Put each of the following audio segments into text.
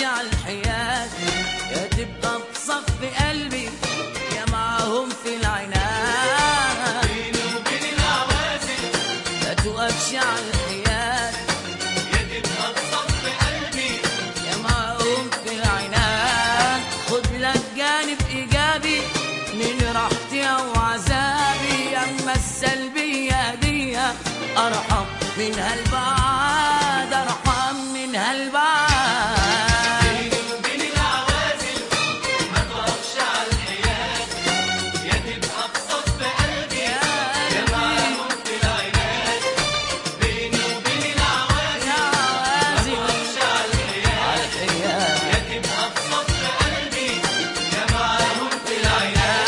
على الحياة يا تبقى بصف قلبي يا معاهم في العناد بيني وبين العوازل ما توقفش على الحياة يا تبقى بصف قلبي يا معاهم في العناد خد لك جانب إيجابي من راحتي أو عذابي أما السلبية دي أرحم منها البعاد أرحم منها البعاد بيني وبين العوازل ما توقفش على الحياة يا تبقى بصف قلبي يا معاهم في العناد بيني وبين العوازل يا ما عازل توقفش على الحياة الحياة يا تبقى بصف قلبي يا معاهم في العناد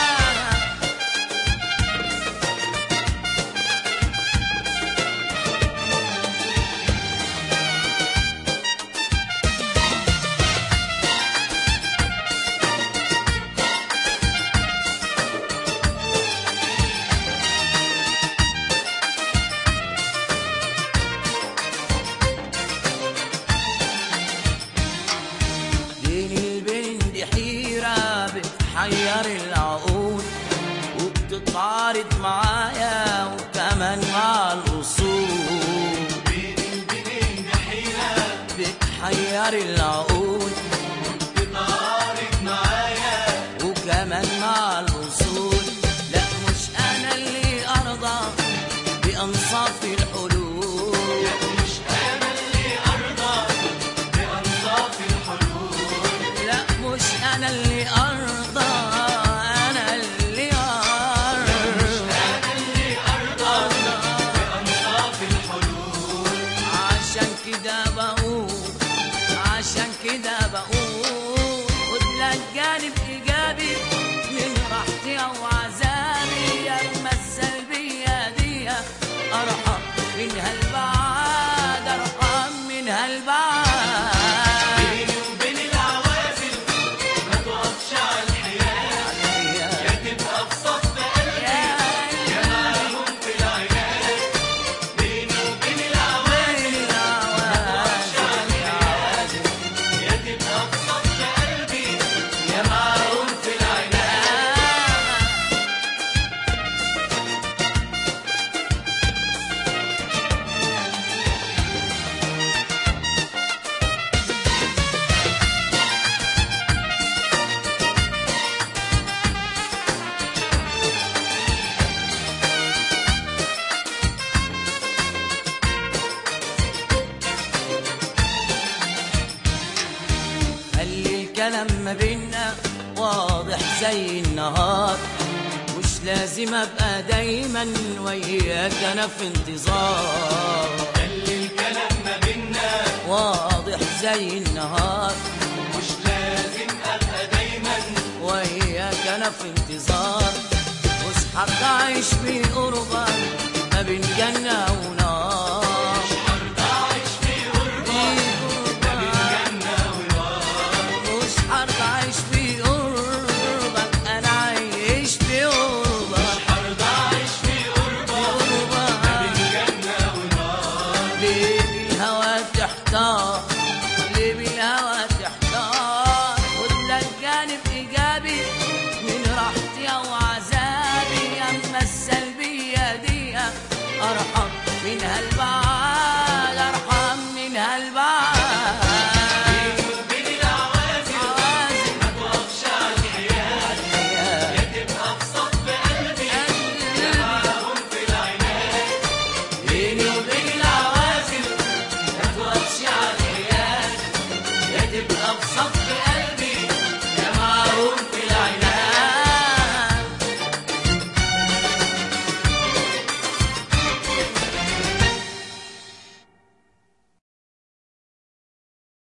بين البين دي حيرة بتحير العقول وبتتعارض معايا وكمان مع الأصول بين البنين حيرة بتحير العقول بتعارض معايا وكمان مع الأصول لا مش أنا اللي أرضى بأنصاف الحلول مش أنا اللي أرضى بأنصاف الحلول لا مش أنا اللي أرضى أنا اللي أرضى أنا اللي أرضى بأنصاف الحلول عشان كده بقول عشان كده بقول خد لك جانب ايجابي من راحتي او عذابي اما السلبيه دي ارحم منها البعاد ارحم منها البعاد بيني وبين العوازل ما توقفش على الحياة يا تبقى بصف قلبي يا يا معاهم في العناد بيني وبين العوازل يا تبقى بصف قلبي يا معاهم في العناد خلي الكلام ما بينا واضح زي النهار مش لازم ابقى دايما وياك انا في انتظار خلي الكلام ما بينا واضح زي النهار مش لازم ابقى دايما وياك انا في انتظار مش هعيش في قربك ما بين جنة ونار